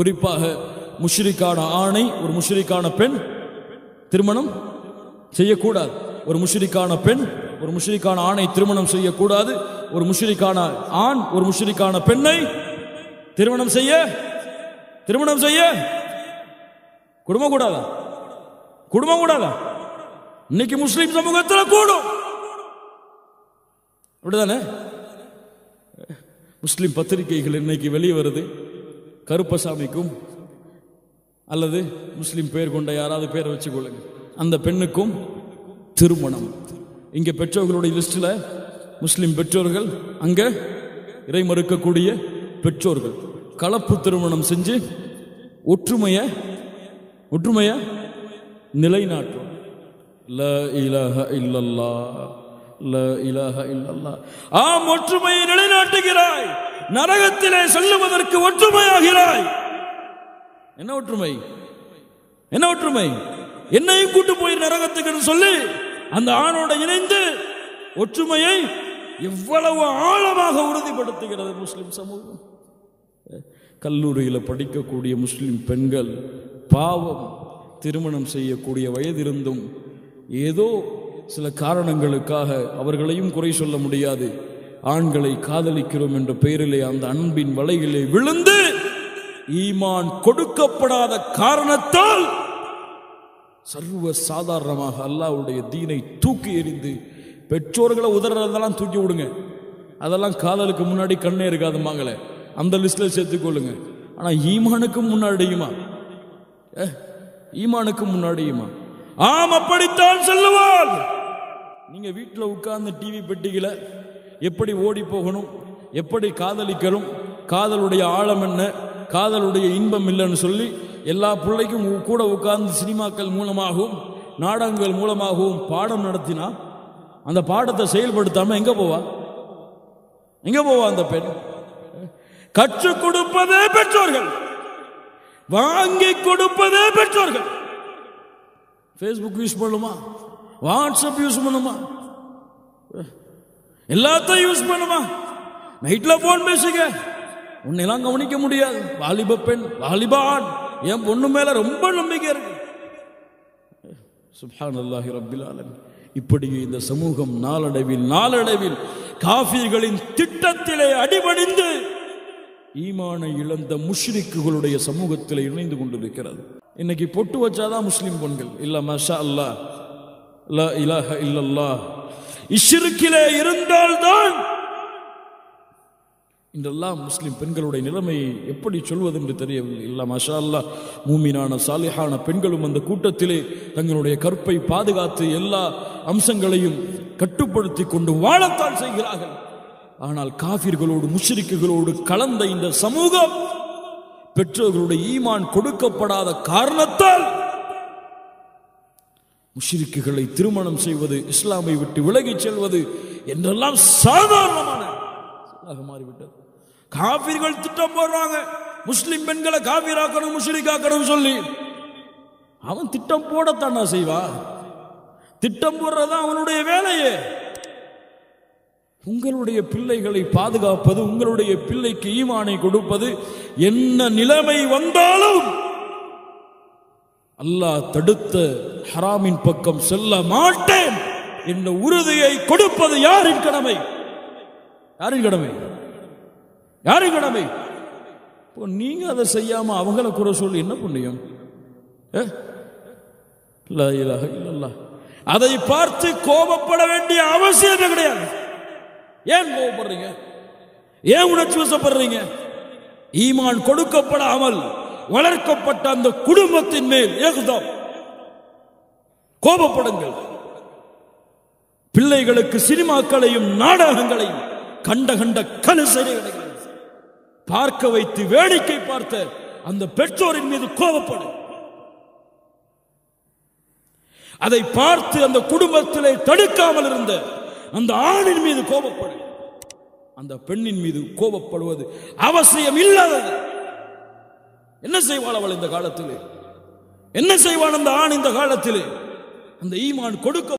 குறிப்பாக முஷ்ரிக்கான ஆணை ஒரு முஷ்ரிக்கான பெண் திருமணம் செய்யக்கூடாது ஒரு முஷ்ரிக்கான பெண் ஒரு முஷ்ரிக்கான ஆணை திருமணம் செய்யக்கூடாது ஒரு முஷ்ரிக்கான ஆண் ஒரு முஷ்ரிக்கான பெண்ணை திருமணம் செய்ய திருமணம் செய்ய குடும்பம் கூடாதா குடும்பம் கூடாதா இன்னைக்கு முஸ்லிம் சமூகத்தில் கூடும் அப்படிதானே முஸ்லிம் பத்திரிகைகள் இன்னைக்கு வெளியே வருது கருப்பசாமிக்கும் அல்லது முஸ்லிம் பேர் கொண்ட யாராவது பேரை வச்சுக்கொள்ளுங்க அந்த பெண்ணுக்கும் திருமணம் இங்க பெற்றோர்களுடைய லிஸ்ட்ல முஸ்லிம் பெற்றோர்கள் அங்க இறை மறுக்கக்கூடிய பெற்றோர்கள் கலப்பு திருமணம் செஞ்சு ஒற்றுமைய ஒற்றுமைய நிலைநாட்டும் ல இலாஹ இல்லல்லா ல இலாஹ இல்லல்லா ஆம் ஒற்றுமையை நிலைநாட்டுகிறாய் நரகத்திலே செல்லுவதற்கு ஒற்றுமையாகிறாய் என்ன ஒற்றுமை என்ன ஒற்றுமை என்னையும் கூட்டு போய் நரகத்துக்குன்னு சொல்லி அந்த ஆணோட இணைந்து ஒற்றுமையை எவ்வளவு ஆழமாக உறுதிப்படுத்துகிறது முஸ்லிம் சமூகம் கல்லூரியில் படிக்கக்கூடிய முஸ்லிம் பெண்கள் பாவம் திருமணம் செய்யக்கூடிய வயதிருந்தும் ஏதோ சில காரணங்களுக்காக அவர்களையும் குறை சொல்ல முடியாது ஆண்களை காதலிக்கிறோம் என்ற பெயரிலே அந்த அன்பின் வலையிலே விழுந்து ஈமான் கொடுக்கப்படாத காரணத்தால் சர்வ சாதாரணமாக அல்லாஹ்வுடைய தீனை தூக்கி எறிந்து பெற்றோர்களை உதறதெல்லாம் தூக்கி விடுங்க அதெல்லாம் காதலுக்கு முன்னாடி கண்ணே இருக்காதுமாங்களே அந்த லிஸ்ட்ல சேர்த்துக்கொள்ளுங்க ஆனா ஈமானுக்கு முன்னாடியுமா ஏ, ஈமானுக்கு முன்னாடியுமா ஆம் அப்படித்தான் சொல்லுவாள் நீங்க வீட்டில் உட்கார்ந்து டிவி பெட்டிகள எப்படி ஓடி போகணும் எப்படி காதலிக்கணும் காதலுடைய ஆழம் என்ன காதலுடைய இன்பம் இல்லைன்னு சொல்லி எல்லா பிள்ளைக்கும் உ- கூட உட்கார்ந்து சினிமாக்கள் மூலமாகவும் நாடகங்கள் மூலமாகவும் பாடம் நடத்தினா அந்த பாடத்தை செயல்படுத்தாம எங்க போவா எங்க போவா அந்த பெண் கற்றுக் கொடுப்பதே பெற்றோர்கள் வாங்கி கொடுப்பதே பெற்றோர்கள் ஃபேஸ்புக் யூஸ் பண்ணுமா வாட்ஸ்அப் யூஸ் பண்ணுமா எல்லாத்தையும் யூஸ் பண்ணுமா நைட்ல போன் பேசுங்க உன்னையெல்லாம் கவனிக்க முடியாது வாலிப பெண் வாலிப ஆண் என் பொண்ணு மேல ரொம்ப நம்பிக்கை இருக்கு சுப்ஹான் அல்லாஹி ரப்பில் ஆலமீன் இப்படி இந்த சமூகம் நாளடைவில் நாளடைவில் காஃபிர்களின் திட்டத்திலே அடிபணிந்து ஈமானை இழந்த முஷ்ரிக்குகளுடைய சமூகத்தில் இணைந்து கொண்டிருக்கிறது இன்னைக்கு பொட்டு வச்சாதான் முஸ்லிம் பெண்கள் இல்ல மஷா அல்லாஹ் லா இலாஹ இல்லல்லாஹ் இஷ்ரிக்கிலே இருந்தால்தான் இன்றெல்லாம் முஸ்லிம் பெண்களுடைய நிலைமையை எப்படி சொல்வது என்று தெரியவில்லை இல்ல மஷா அல்லாஹ் மூமினான சாலிஹான பெண்களும் அந்த கூட்டத்திலே தங்களுடைய கற்பை பாதுகாத்து எல்லா அம்சங்களையும் கட்டுப்படுத்தி கொண்டு வாழத்தான் செய்கிறார்கள் ஆனால் காபிர்களோடு முஷ்ரிக்குகளோடு கலந்த இந்த சமூகம் பெற்றோர்களுடைய ஈமான் கொடுக்கப்படாத காரணத்தால் முஷ்ரிக்குகளை திருமணம் செய்வது இஸ்லாமை விட்டு விலகிச் செல்வது என்றெல்லாம் சாதாரணமான செயலாக மாறிவிட்டது காபிர்கள் திட்டம் போடுறாங்க முஸ்லிம் பெண்களை காபிராக்கணும் முஷ்ரிக்காக்கணும் சொல்லி அவன் திட்டம் போடத்தானா செய்வான் திட்டம் போடுறது அவனுடைய வேலையே உங்களுடைய பிள்ளைகளை பாதுகாப்பது உங்களுடைய பிள்ளைக்கு ஈமானை கொடுப்பது என்ன நிலைமை வந்தாலும் அல்லாஹ் தடுத்த ஹராமின் பக்கம் செல்ல மாட்டேன் என்ற உறுதியை கொடுப்பது யாரின் கடமை யாரின் கடமை யாரின் கடமை இப்போ நீங்க அதை செய்யாம அவங்கள குறை சொல்லி என்ன புண்ணியம் ஏ? லா இலாஹ இல்லல்லாஹ். அதை பார்த்து கோபப்பட வேண்டிய அவசியமே கிடையாது ஏன் கோபப்படுறீங்க ஏன் உணர்ச்சி வசப்படுறீங்க ஈமான் கொடுக்கப்படாமல் வளர்க்கப்பட்ட அந்த குடும்பத்தின் மேல் ஏகுதம் கோபப்படுங்கள் பிள்ளைகளுக்கு சினிமாக்களையும் நாடகங்களையும் கண்ட கண்ட கலுசரைகளையும் பார்க்க வைத்து வேடிக்கை பார்த்த அந்த பெற்றோரின் மீது கோபப்படு அதை பார்த்து அந்த குடும்பத்திலே தடுக்காமல் இருந்த அந்த ஆணின் மீது கோபப்படு அந்த பெண்ணின் மீது கோபப்படுவது அவசியம் இல்லாதது என்ன செய்வாள் அவள் இந்த காலத்திலே என்ன செய்வான் அந்த ஆண் இந்த காலத்திலே அந்த ஈமான் கொடுக்க